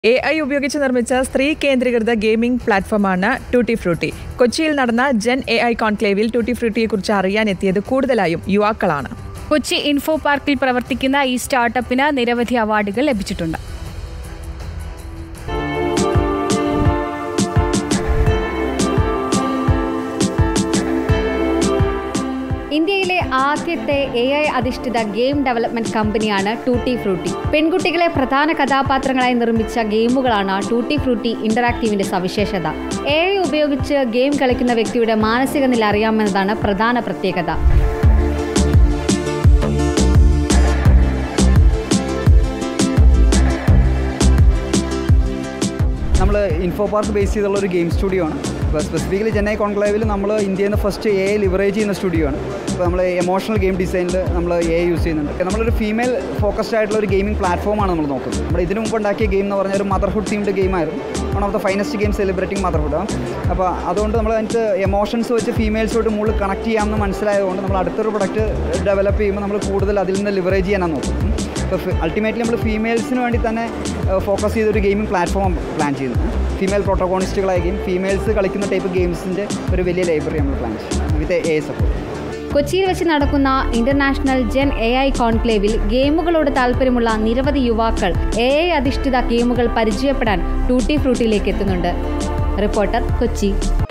A I ഉപയോഗിച്ച് നിർമ്മിച്ച സ്ത്രീ കേന്ദ്രീകൃത ഗെയിമിംഗ് പ്ലാറ്റ്ഫോമാണ് ടൂട്ടി ഫ്രൂട്ടി കൊച്ചിയിൽ നടന്ന ജെൻ എ ഐ കോൺക്ലേവിൽ ടൂട്ടി ഫ്രൂട്ടിയെക്കുറിച്ച് അറിയാൻ എത്തിയത് കൂടുതലായും യുവാക്കളാണ് കൊച്ചി ഇൻഫോ പാർക്കിൽ പ്രവർത്തിക്കുന്ന ഈ സ്റ്റാർട്ടപ്പിന് നിരവധി അവാർഡുകൾ ലഭിച്ചിട്ടുണ്ട് ഇന്ത്യയിലെ ആദ്യത്തെ എ ഐ അധിഷ്ഠിത ഗെയിം ഡെവലപ്മെന്റ് കമ്പനിയാണ് ടൂട്ടി ഫ്രൂട്ടി പെൺകുട്ടികളെ പ്രധാന കഥാപാത്രങ്ങളായി നിർമ്മിച്ച ഗെയിമുകളാണ് ടൂട്ടി ഫ്രൂട്ടി ഇന്ററാക്റ്റീവിന്റെ സവിശേഷത എ ഐ ഉപയോഗിച്ച് ഗെയിം കളിക്കുന്ന വ്യക്തിയുടെ മാനസിക നില അറിയാമെന്നതാണ് പ്രധാന പ്രത്യേകത നമ്മൾ ഇൻഫോ പാർക്ക് ബേസ് ചെയ്തുള്ള ഒരു ഗെയിം സ്റ്റുഡിയോ ആണ് അപ്പോൾ സ്പെസിഫിക്കലി ചെന്നൈ കോൺക്ലേവിൽ നമ്മൾ ഇന്ത്യയിൽ നിന്ന് ഫസ്റ്റ് എ ലിവറേജ് ചെയ്യുന്ന സ്റ്റുഡിയോ ആണ് അപ്പോൾ നമ്മൾ എമോഷണൽ ഗെയിം ഡിസൈനിൽ നമ്മൾ എ യൂസ് ചെയ്യുന്നുണ്ട് നമ്മളൊരു ഫീമെയിൽ ഫോക്കസ്ഡ് ആയിട്ടുള്ള ഒരു ഗെയിമിംഗ് പ്ലാറ്റ്ഫോമാണ് നമ്മൾ നോക്കുന്നത് നമ്മൾ ഇതിനു മുമ്പ് ഉണ്ടാക്കിയ ഗെയിം എന്ന് പറഞ്ഞാൽ ഒരു മദർഹുഡ് തീംഡ് ഗെയിമായിരുന്നു one of the finest game celebrating motherhood അപ്പോൾ അതുകൊണ്ട് നമ്മൾ അതിനകത്ത് എമോഷൻസ് വെച്ച് ഫീമെയിൽസോട്ട് മുകളിൽ കണക്ട് ചെയ്യാമെന്ന് മനസ്സിലായതുകൊണ്ട് നമ്മൾ അടുത്തൊരു പ്രൊഡക്റ്റ് ഡെവലപ്പ് ചെയ്യുമ്പോൾ നമ്മൾ കൂടുതൽ അതിൽ നിന്ന് ലിവറേജ് ചെയ്യാനാണ് നോക്കുന്നത് ഇപ്പോൾ അൾട്ടിമേറ്റ്ലി നമ്മൾ ഫീമെയിൽസിന് വേണ്ടി തന്നെ ഫോക്കസ് ചെയ്തൊരു ഗെയിമിംഗ് പ്ലാറ്റ്ഫോം പ്ലാൻ ചെയ്യുന്നത് ഫീമെയിൽ പ്രോട്ടോകോണിസ്റ്റുകളായ ഗെയിം ഫീമെയിൽസ് കളിക്കുന്ന ടൈപ്പ് ഗെയിംസിൻ്റെ ഒരു വലിയ ലൈബ്രറി നമ്മൾ പ്ലാൻ ചെയ്യും വിത്ത് എ സപ്പോർട്ട് കൊച്ചിയിൽ വെച്ച് നടക്കുന്ന ഇന്റർനാഷണൽ ജെൻ എ ഐ കോൺക്ലേവിൽ ഗെയിമുകളോട് താല്പര്യമുള്ള നിരവധി യുവാക്കൾ എ ഐ അധിഷ്ഠിത ഗെയിമുകൾ പരിചയപ്പെടാൻ ടൂട്ടി ഫ്രൂട്ടിയിലേക്ക് എത്തുന്നുണ്ട് റിപ്പോർട്ടർ കൊച്ചി